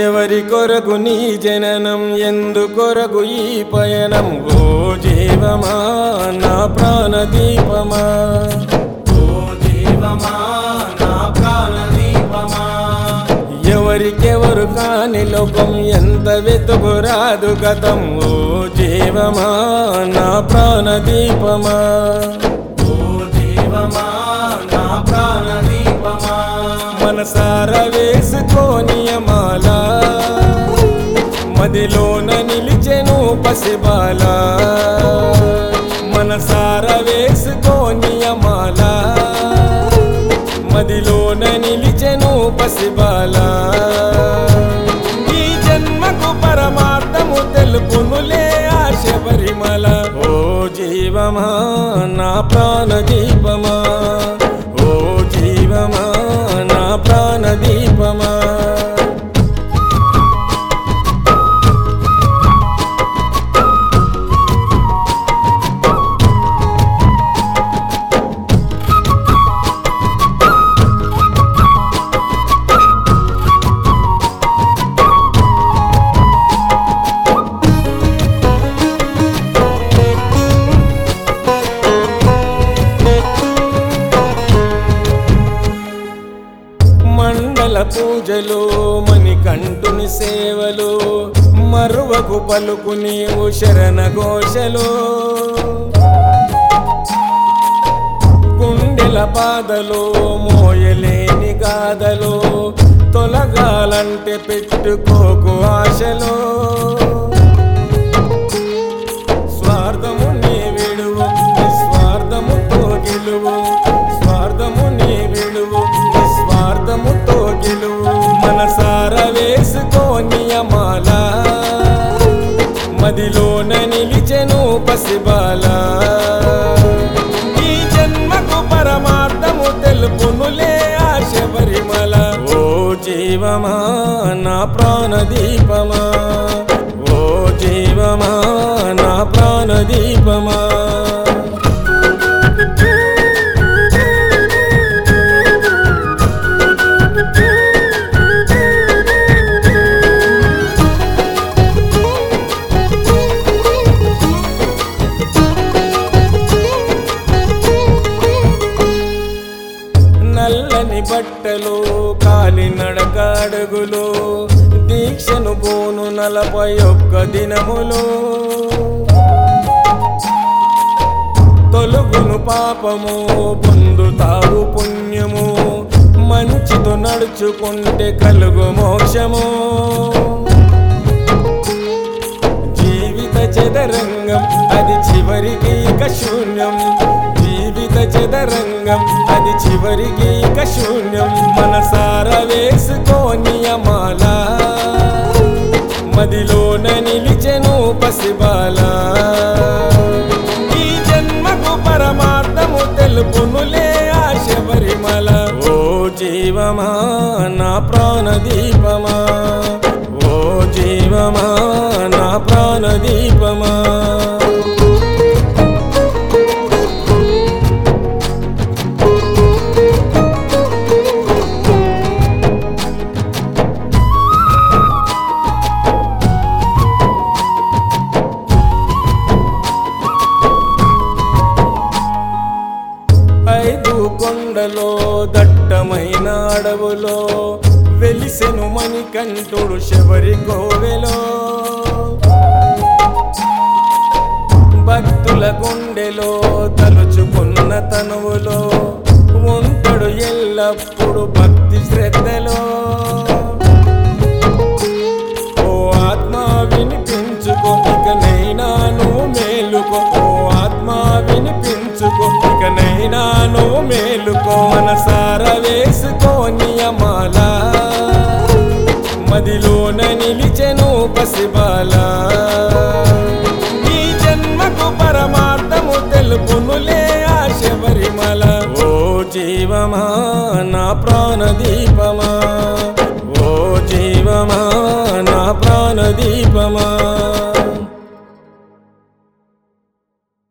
ఎవరి కొరకు నీ జననం ఎందు కొరకు ఈ పయనం ఓ జీవమా నా ప్రాణ దీపమా ఓ జీవమా నా ప్రాణ దీపమా ఎవరికెవరు కాని లోకం ఎంత వెతుకురాదు గతం ఓ జీవమా నా ప్రాణ దీపమా ఓ జీవమా నా ప్రాణ దీపమా మనసార వేసుకోనియమాల మదిలోన నిలిచెను పసిబాల మనసార వేసుకోనియమాల మదిలోన నిలిచెను పసిబాల ఈ జన్మకు పరమార్థము తెలుపునులే ఆశ పరిమళ ఓ జీవమా నా ప్రాణ దీపమా ఓ జీవమా నా ప్రాణ దీపమా మండల పూజలు మణికంఠుని సేవలు మరువకు పలుకు నీవు శరణ ఘోషలు గుండెల బాధలు మోయలేని గాథలు తొలగాలంటే పెట్టుకోకు ఆశలు స్వార్థము నీ విడువు నిస్వార్థముతో గెలువు స్వార్థము నీ విడువు నిస్వార్థముతో గెలువు మనసార వేసుకోనియమాల మదిలోన నిలిచెను పసిబాల ఈ జన్మకు పరమార్థము తెలుపునులే ఆశ పరిమళ ఓ జీవమా నా ప్రాణ దీపమా ఓ జీవమా నా ప్రాణ దీపమా నల్లని బట్టలు కాలి నడక అడుగులు దీక్షను పోను నలభై ఒక్క దినములు తొలుగును పాపము పొందుతావు పుణ్యము మంచితో నడుచుకుంటే కలుగు మోక్షము జీవిత చదరంగం అది చివరికి ఇక శూన్యం జీవిత చదరంగం అది చివరికి ఇక శూన్యం మనసార వేసుకోనియమాల మదిలోన నిలిచెను పసిబాల ఈ జన్మకు పరమార్థము తెలుపునులే ఆశ పరిమళ ఓ జీవమా నా ప్రాణ దీపమా ఓ జీవమా నా ప్రాణ దీపమా ఐదు కొండలో దట్టమైన అడవులో వెలిసెను మణికంఠుడు శబరి కోవెలో భక్తుల గుండెలో తలుచుకున్న తనువులో ఉంటాడు ఎల్లప్పుడు భక్తి శ్రద్ధలో ఓ ఆత్మ వినిపించుకో ఇకనైనా నువ్వు మేలుకో ఓ ఆత్మ వినిపించుకో ఇకనైనా నువ్వు మేలుకో మనసార వేసుకో నియమాల మదిలోన నిలిచెను పసిబాల ఈ జన్మకు పరమార్థము తెలుపునులే ఆశ పరిమళ ఓ జీవమా నా ప్రాణ దీపమా ఓ జీవమా నా ప్రాణ దీపమా